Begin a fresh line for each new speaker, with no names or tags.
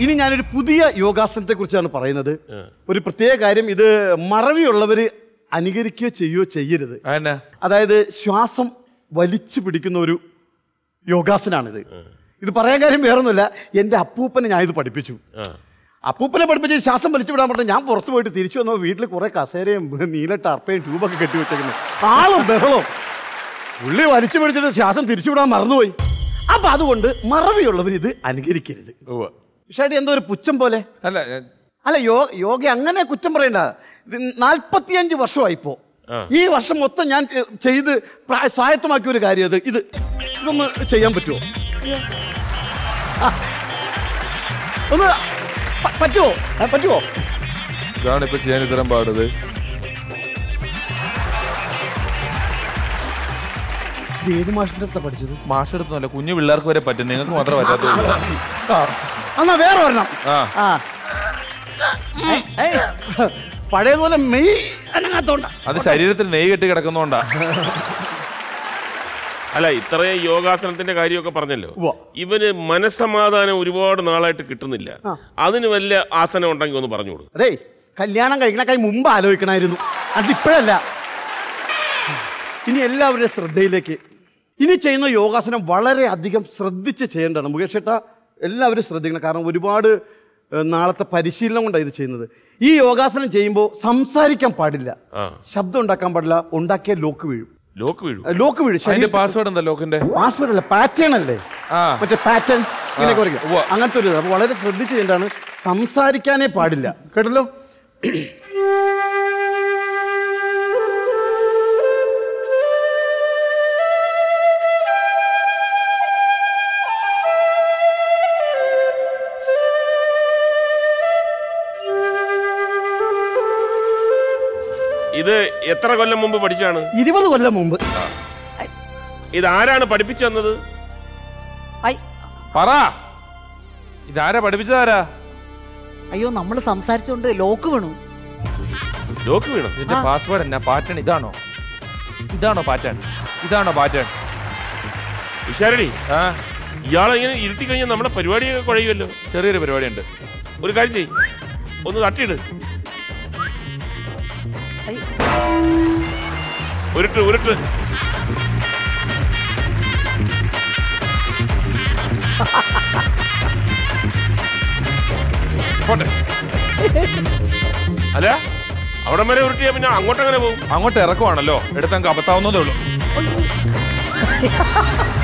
ഇനി ഞാനൊരു പുതിയ യോഗാസനത്തെ കുറിച്ചാണ് പറയുന്നത് ഒരു പ്രത്യേക കാര്യം ഇത് മറവിയുള്ളവര് അനുകരിക്കുകയോ ചെയ്യുകയോ ചെയ്യരുത്
അതെന്നാ
അതായത് ശ്വാസം വലിച്ചു പിടിക്കുന്ന ഒരു യോഗാസനാണിത് ഇത് പറയാൻ കാര്യം വേറൊന്നുമില്ല എൻ്റെ അപ്പൂപ്പനെ ഞാൻ ഇത് പഠിപ്പിച്ചു അപ്പൂപ്പനെ പഠിപ്പിച്ച് ശ്വാസം വലിച്ചു വിടാൻ പറഞ്ഞാൽ ഞാൻ പുറത്ത് പോയിട്ട് തിരിച്ചു വന്നപ്പോൾ വീട്ടിൽ കുറെ കസേരയും നീല ടർപ്പയും ട്യൂബൊക്കെ കെട്ടി വെച്ചേക്കുന്നു ആളും ബഹളവും പുള്ളി വലിച്ചു പിടിച്ചിട്ട് ശ്വാസം തിരിച്ചു വിടാൻ മറന്നുപോയി അപ്പൊ അതുകൊണ്ട് മറവിയുള്ളവർ ഇത് അനുകരിക്കരുത്
ഉവ്വ.
ഷാടി എന്തോ ഒരു പുച്ഛം പോലെ
അല്ല ഞാൻ-
അല്ല യോഗ യോഗ അങ്ങനെ കുറ്റം പറയണ്ട ഇത് നാൽപ്പത്തിയഞ്ച് വർഷമായിപ്പോ ഈ വർഷം മൊത്തം ഞാൻ ഏ, ചെയ്ത് പ്രായ സ്വായത്തമാക്കിയ ഒരു കാര്യം അത് ഇത് ഇതൊന്ന് ചെയ്യാൻ പറ്റുമോ ആ. ഒന്ന് പ- പറ്റുമോ ആ, പറ്റുമോ
ഇതാണ് ഇപ്പൊ ചെയ്യാൻ ഇത്തരം പാടത്
ഇത് ഏത് മാഷിന്റെ അടുത്താ പഠിച്ചത്
മാഷെടുത്തൊന്നുമല്ല കുഞ്ഞു പിള്ളേർക്ക് വരെ പറ്റും നിങ്ങൾക്ക് മാത്രം പറ്റാത്ത
ആ. എന്നാ വേറെ ഒരെണ്ണം
ആ
ആ ഏയ്, ഏയ്. പഴയതുപോലെ മെയ് അനങ്ങാത്തോണ്ട
അത് ശരീരത്തിൽ നെയ് കെട്ടി കിടക്കുന്നോണ്ടാ
അല്ല ഇത്രയും യോഗാസനത്തിന്റെ കാര്യമൊക്കെ പറഞ്ഞല്ലോ
ഉവ്വ.
ഇവന് മനസ്സമാധാനം ഒരുപാട് നാളായിട്ട് കിട്ടുന്നില്ല അതിന് വല്ല ആസനം ഉണ്ടെങ്കിൽ ഒന്ന് പറഞ്ഞോളൂ
അതെ കല്യാണം കഴിക്കണക്കായി മുമ്പ് ആലോചിക്കണമായിരുന്നു അതിപ്പോഴല്ല ഇനി എല്ലാവരുടെയും ശ്രദ്ധയിലേക്ക് ഇനി ചെയ്യുന്ന യോഗാസനം വളരെ അധികം ശ്രദ്ധിച്ച് ചെയ്യേണ്ടതാണ് മുകേഷ് ചേട്ടാ എല്ലാവരും ശ്രദ്ധിക്കണം കാരണം ഒരുപാട് ഏഹ്, നാളത്തെ പരിശീലനം കൊണ്ടാണ് ഇത് ചെയ്യുന്നത് ഈ യോഗാസനം ചെയ്യുമ്പോൾ സംസാരിക്കാൻ പാടില്ല
ആ.
ശബ്ദം ഉണ്ടാക്കാൻ പാടില്ല ഉണ്ടാക്കിയ ലോക്ക് വീഴും
ലോക്ക് വീഴും
ഏഹ്, ലോക്ക് വീഴും
അതിന്റെ പാസ്വേഡ് എന്താ ലോക്കിന്റെ
പാസ്വേഡ് അല്ല പാറ്റേൺ അല്ലേ
ആ
മറ്റേ പാറ്റേൺ ഇങ്ങനെ കുറയ്ക്കും
ഉവ്വ.
അങ്ങനത്തെ ഒരു ഇത്. അപ്പൊ വളരെ ശ്രദ്ധിച്ച് ചെയ്യേണ്ടതാണ് സംസാരിക്കാനേ പാടില്ല കേട്ടല്ലോ
ഇത് എത്ര കൊല്ലം മുമ്പ് പഠിച്ചാണ്
ഇരുപത് കൊല്ലം മുമ്പ്
ഇത് ആരാണ് പഠിപ്പിച്ചു തന്നത്
ഐ
പറ ഇതാരാ പഠിപ്പിച്ചതാരാ
അയ്യോ നമ്മൾ സംസാരിച്ചോണ്ട് ലോക്ക് വീണു
ലോക്ക് വീണം
ഇതിന്റെ പാസ്വേഡ് എന്നാ പാറ്റേൺ ഇതാണോ ഇതാണോ പാറ്റേൺ ഇതാണോ പാറ്റേൺ
വിശാരടി
ആ
ഇയാളെ ഇങ്ങനെ ഇരുത്തി കഴിഞ്ഞാൽ നമ്മുടെ പരിപാടിയൊക്കെ കുഴയുമല്ലോ
ചെറിയൊരു പരിപാടിയുണ്ട്
ഒരു കാര്യം ചെയ് ഒന്ന് തട്ടിയിട്
ഐ,
ഉരുട്ട് ഉരുട്ട്
പോട്ടെ
അല്ല അവിടെ വരെ ഉരുട്ടിയാ പിന്നെ അങ്ങോട്ട് അങ്ങനെ പോകും
അങ്ങോട്ട് ഇറക്കുവാണല്ലോ എടുത്തങ്ങ് അബത്താവുന്നതേ ഉള്ളൂ